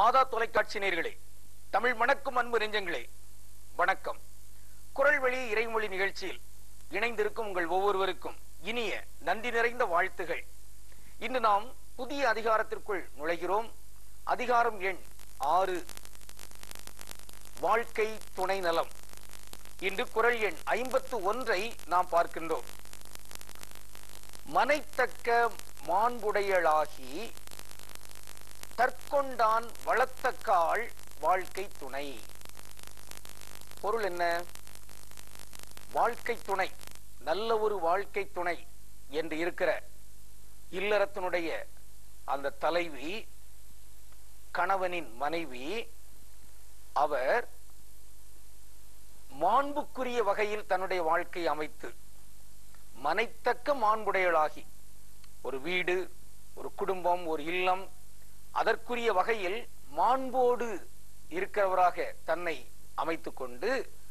மாதா தொலைக்காட்சி நேர்களே தமிழ் மணக்கும் அன்பு நெஞ்சங்களே வணக்கம் குரல் வழி இறைமொழி நிகழ்ச்சியில் இணைந்திருக்கும் உங்கள் ஒவ்வொருவருக்கும் இனிய நன்றி நிறைந்த வாழ்த்துகள் இன்று நாம் புதிய அதிகாரத்திற்குள் நுழைகிறோம் அதிகாரம் எண் ஆறு வாழ்க்கை துணை நலம் இன்று குரல் எண் ஐம்பத்து ஒன்றை நாம் பார்க்கின்றோம் மனைத்தக்க மாண்புடையளாகி தற்கொண்டான் வளர்த்தக்கால் வாழ்க்கை துணை பொருள் என்ன வாழ்க்கை துணை நல்ல ஒரு வாழ்க்கை துணை என்று இருக்கிற இல்லறத்தினுடைய அந்த தலைவி கணவனின் மனைவி அவர் மாண்புக்குரிய வகையில் தன்னுடைய வாழ்க்கை அமைத்து மனைத்தக்க மாண்புடையளாகி ஒரு வீடு ஒரு குடும்பம் ஒரு இல்லம் அதற்குரிய வகையில் மாண்போடு இருக்கிறவராக தன்னை அமைத்துக் கொண்டு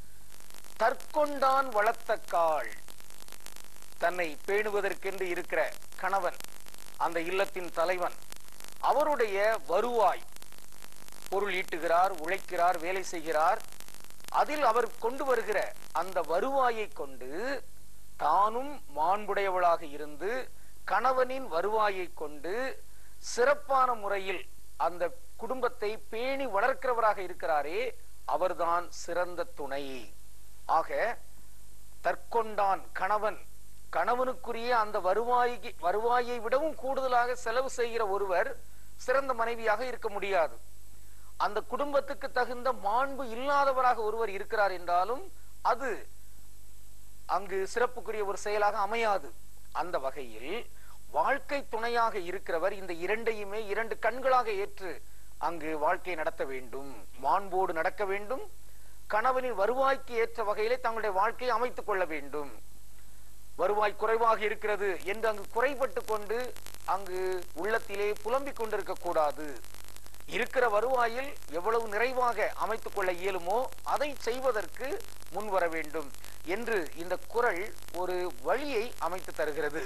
தற்கொண்டான் வளர்த்தக்கால் தன்னை பேணுவதற்கென்று இருக்கிற கணவன் அந்த இல்லத்தின் தலைவன் அவருடைய வருவாய் பொருள் ஈட்டுகிறார் உழைக்கிறார் வேலை செய்கிறார் அதில் அவர் கொண்டு வருகிற அந்த வருவாயை கொண்டு தானும் மாண்புடையவளாக இருந்து கணவனின் வருவாயை கொண்டு சிறப்பான முறையில் அந்த குடும்பத்தை பேணி வளர்க்கிறவராக இருக்கிறாரே அவர்தான் சிறந்த துணை ஆக தற்கொண்டான் கணவன் கணவனுக்குரிய அந்த வருவாய் வருவாயை விடவும் கூடுதலாக செலவு செய்கிற ஒருவர் சிறந்த மனைவியாக இருக்க முடியாது அந்த குடும்பத்துக்கு தகுந்த மாண்பு இல்லாதவராக ஒருவர் இருக்கிறார் என்றாலும் அது அங்கு சிறப்புக்குரிய ஒரு செயலாக அமையாது அந்த வகையில் வாழ்க்கை துணையாக இருக்கிறவர் இந்த இரண்டையுமே இரண்டு கண்களாக ஏற்று அங்கு வாழ்க்கை நடத்த வேண்டும் மாண்போடு நடக்க வேண்டும் கணவனின் வருவாய்க்கு ஏற்ற வகையிலே தங்களுடைய வாழ்க்கையை அமைத்துக் கொள்ள வேண்டும் வருவாய் குறைவாக இருக்கிறது என்று அங்கு குறைபட்டு கொண்டு அங்கு உள்ளத்திலே புலம்பிக் கொண்டிருக்க கூடாது இருக்கிற வருவாயில் எவ்வளவு நிறைவாக அமைத்துக் கொள்ள இயலுமோ அதை செய்வதற்கு முன் வர வேண்டும் என்று இந்த குரல் ஒரு வழியை அமைத்து தருகிறது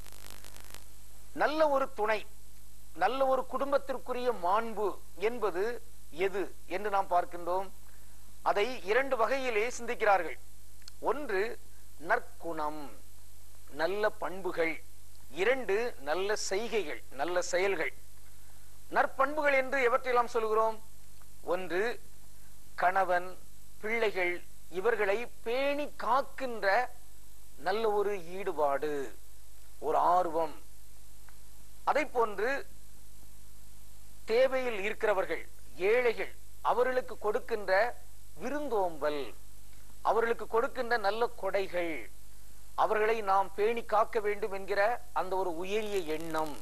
நல்ல ஒரு துணை நல்ல ஒரு குடும்பத்திற்குரிய மாண்பு என்பது எது என்று நாம் பார்க்கின்றோம் அதை இரண்டு வகையிலே சிந்திக்கிறார்கள் ஒன்று நற்குணம் நல்ல பண்புகள் இரண்டு நல்ல செய்கைகள் நல்ல செயல்கள் நற்பண்புகள் என்று எவற்றையெல்லாம் சொல்கிறோம் ஒன்று கணவன் பிள்ளைகள் இவர்களை பேணி காக்கின்ற நல்ல ஒரு ஈடுபாடு ஒரு ஆர்வம் அதை போன்று தேவையில் இருக்கிறவர்கள் ஏழைகள் அவர்களுக்கு கொடுக்கின்ற விருந்தோம்பல் அவர்களுக்கு கொடுக்கின்ற நல்ல கொடைகள் அவர்களை நாம் பேணி காக்க வேண்டும் என்கிற அந்த ஒரு உயரிய எண்ணம்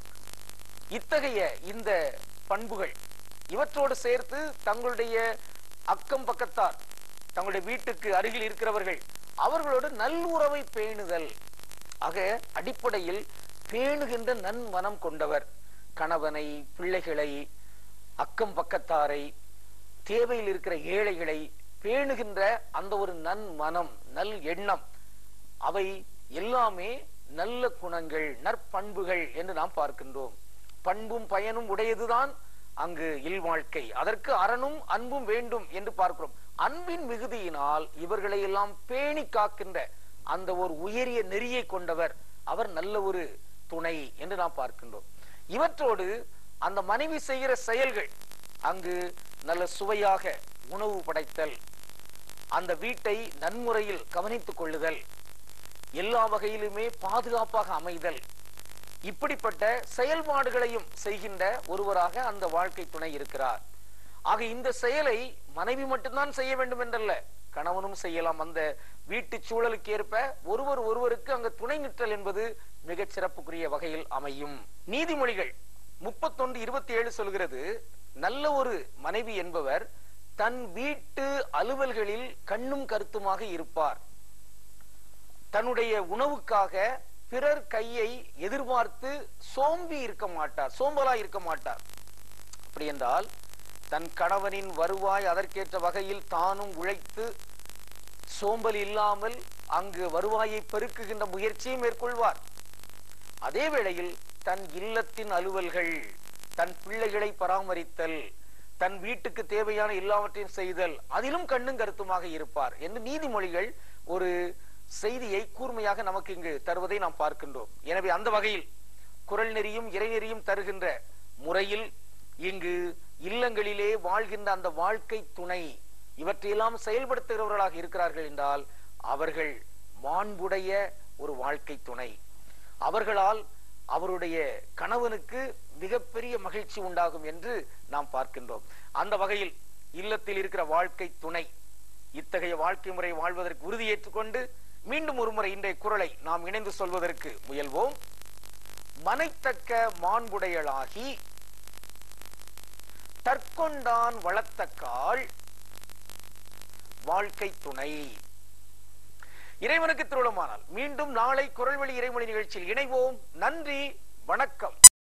இத்தகைய இந்த பண்புகள் இவற்றோடு சேர்த்து தங்களுடைய அக்கம் பக்கத்தார் தங்களுடைய வீட்டுக்கு அருகில் இருக்கிறவர்கள் அவர்களோடு நல்லுறவை பேணுதல் ஆக அடிப்படையில் பேணுகின்ற நன்மனம் கொண்டவர் கணவனை பிள்ளைகளை அக்கம் பக்கத்தாரை தேவையில் இருக்கிற ஏழைகளை பேணுகின்ற அந்த ஒரு நன்மனம் நல் எண்ணம் அவை எல்லாமே நல்ல குணங்கள் நற்பண்புகள் என்று நாம் பார்க்கின்றோம் பண்பும் பயனும் உடையதுதான் அங்கு இல்வாழ்க்கை அதற்கு அறனும் அன்பும் வேண்டும் என்று பார்க்கிறோம் அன்பின் மிகுதியினால் இவர்களை எல்லாம் பேணி காக்கின்ற அந்த ஒரு உயரிய நெறியை கொண்டவர் அவர் நல்ல ஒரு துணை என்று நாம் பார்க்கின்றோம் இவற்றோடு அந்த மனைவி செய்கிற செயல்கள் அங்கு நல்ல சுவையாக உணவு படைத்தல் அந்த வீட்டை நன்முறையில் கவனித்துக் கொள்ளுதல் எல்லா வகையிலுமே பாதுகாப்பாக அமைதல் இப்படிப்பட்ட செயல்பாடுகளையும் செய்கின்ற ஒருவராக அந்த வாழ்க்கை துணை இருக்கிறார் ஆக இந்த செயலை மனைவி மட்டும்தான் செய்ய வேண்டும் என்றல்ல கணவனும் செய்யலாம் அந்த வீட்டு சூழலுக்கு ஏற்ப ஒருவர் ஒருவருக்கு அங்க துணை நிற்றல் என்பது மிகச் சிறப்புக்குரிய வகையில் அமையும் நீதிமொழிகள் முப்பத்தொன்று இருபத்தி ஏழு சொல்கிறது நல்ல ஒரு மனைவி என்பவர் தன் வீட்டு அலுவல்களில் கண்ணும் கருத்துமாக இருப்பார் தன்னுடைய உணவுக்காக பிறர் கையை எதிர்பார்த்து சோம்பி இருக்க மாட்டார் சோம்பலா இருக்க மாட்டார் அப்படி என்றால் தன் கணவனின் வருவாய் அதற்கேற்ற வகையில் தானும் உழைத்து சோம்பல் இல்லாமல் அங்கு வருவாயை பெருக்குகின்ற முயற்சியை மேற்கொள்வார் அதே வேளையில் தன் இல்லத்தின் அலுவல்கள் தன் பிள்ளைகளை பராமரித்தல் தன் வீட்டுக்கு தேவையான எல்லாவற்றையும் செய்தல் அதிலும் கண்ணும் கருத்துமாக இருப்பார் என்று நீதிமொழிகள் ஒரு செய்தியை கூர்மையாக நமக்கு இங்கு தருவதை நாம் பார்க்கின்றோம் எனவே அந்த வகையில் குரல் நெறியும் இறைநெறியும் தருகின்ற முறையில் இங்கு இல்லங்களிலே வாழ்கின்ற அந்த வாழ்க்கை துணை இவற்றையெல்லாம் செயல்படுத்துகிறவர்களாக இருக்கிறார்கள் என்றால் அவர்கள் மாண்புடைய ஒரு வாழ்க்கை துணை அவர்களால் அவருடைய கணவனுக்கு மிகப்பெரிய மகிழ்ச்சி உண்டாகும் என்று நாம் பார்க்கின்றோம் அந்த வகையில் இல்லத்தில் இருக்கிற வாழ்க்கை துணை இத்தகைய வாழ்க்கை முறை வாழ்வதற்கு உறுதியேற்றுக் கொண்டு மீண்டும் ஒரு முறை இன்றைய குரலை நாம் இணைந்து சொல்வதற்கு முயல்வோம் மனைத்தக்க மாண்புடையளாகி தற்கொண்டான் வளர்த்தக்கால் வாழ்க்கை துணை இறைவனுக்கு திருளமானால் மீண்டும் நாளை குரல்வழி இறைமொழி நிகழ்ச்சியில் இணைவோம் நன்றி வணக்கம்